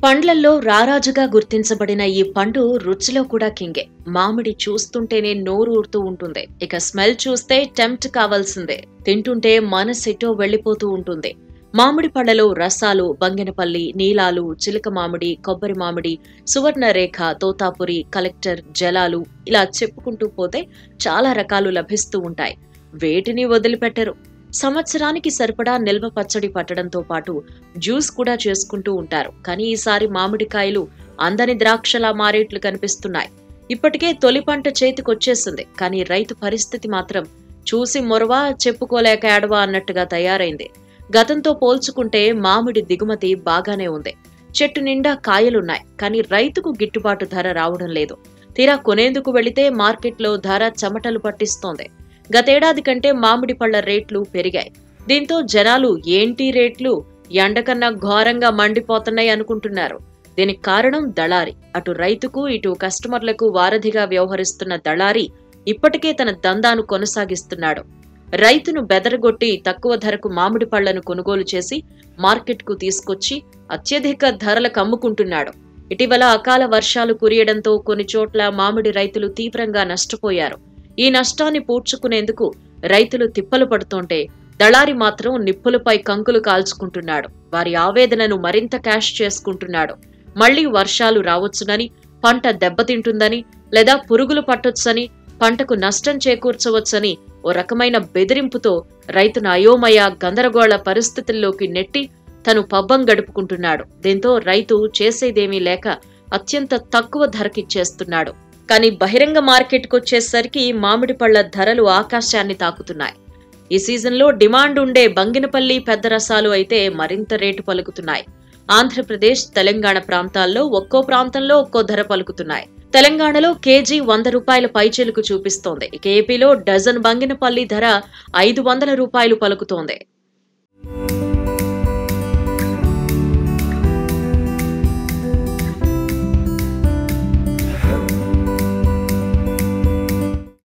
పండ్లల్లో రారాజుగా గుర్తించబడిన ఈ పండు రుచిలో కూడా కింగే మామిడి చూస్తుంటేనే నోరు ఊరుతూ ఉంటుంది ఇక స్మెల్ చూస్తే టెంప్ట్ కావాల్సిందే తింటుంటే మనసెటో వెళ్లిపోతూ ఉంటుంది మామిడి పళ్ళలో రసాలు బంగెనపల్లి నీలాలు చిలక మామిడి కొబ్బరి మామిడి సువర్ణరేఖ తోతాపురి కలెక్టర్ జలాలు ఇలా చెప్పుకుంటూ పోతే చాలా రకాలు లభిస్తూ ఉంటాయి వేటిని వదిలిపెట్టరు సంవత్సరానికి సరిపడా నిల్వ పచ్చడి పట్టడంతో పాటు జ్యూస్ కూడా చేసుకుంటూ ఉంటారు కానీ ఈసారి మామిడికాయలు అందని ద్రాక్షలా మారేట్లు కనిపిస్తున్నాయి ఇప్పటికే తొలి పంట చేతికొచ్చేసింది కానీ రైతు పరిస్థితి మాత్రం చూసి మొరవా చెప్పుకోలేక ఏడవా అన్నట్టుగా తయారైంది గతంతో పోల్చుకుంటే మామిడి దిగుమతి బాగానే ఉంది చెట్టు నిండా కాయలున్నాయి కానీ రైతుకు గిట్టుబాటు ధర రావడం లేదు తీరా కొనేందుకు వెళితే మార్కెట్లో ధర చెమటలు పట్టిస్తోంది గతేడాది కంటే మామిడి పళ్ల రేట్లు పెరిగాయి దీంతో జనాలు ఏంటి రేట్లు ఎండకన్నా ఘోరంగా మండిపోతున్నాయి అనుకుంటున్నారు దీనికి కారణం దళారి అటు రైతుకు ఇటు కస్టమర్లకు వారధిగా వ్యవహరిస్తున్న దళారి ఇప్పటికే తన దందాను కొనసాగిస్తున్నాడు రైతును బెదరగొట్టి తక్కువ ధరకు మామిడి పళ్లను కొనుగోలు చేసి మార్కెట్కు తీసుకొచ్చి అత్యధిక ధరలకు అమ్ముకుంటున్నాడు ఇటీవల అకాల వర్షాలు కురియడంతో కొన్ని చోట్ల మామిడి రైతులు తీవ్రంగా నష్టపోయారు ఈ నష్టాన్ని పూడ్చుకునేందుకు రైతులు తిప్పలు పడుతుంటే దళారి మాత్రం నిప్పులపై కంకులు కాల్చుకుంటున్నాడు వారి ఆవేదనను మరింత క్యాష్ చేసుకుంటున్నాడు మళ్లీ వర్షాలు రావచ్చునని పంట దెబ్బతింటుందని లేదా పురుగులు పట్టొచ్చని పంటకు నష్టం చేకూర్చవచ్చని ఓ రకమైన బెదిరింపుతో రైతును అయోమయ గందరగోళ పరిస్థితుల్లోకి నెట్టి తను పబ్బం గడుపుకుంటున్నాడు దీంతో రైతు చేసేదేమీ లేక అత్యంత తక్కువ ధరకిచ్చేస్తున్నాడు కానీ బహిరంగ మార్కెట్కు వచ్చేసరికి మామిడి పళ్ల ధరలు ఆకాశాన్ని తాకుతున్నాయి ఈ సీజన్లో డిమాండ్ ఉండే బంగినపల్లి పెద్ద రసాలు అయితే మరింత రేటు పలుకుతున్నాయి ఆంధ్రప్రదేశ్ తెలంగాణ ప్రాంతాల్లో ఒక్కో ప్రాంతంలో ఒక్కో ధర పలుకుతున్నాయి తెలంగాణలో కేజీ వంద రూపాయల పైచెలుకు చూపిస్తోంది ఇక ఏపీలో డజన్ బంగినపల్లి ధర ఐదు వందల రూపాయలు పలుకుతోంది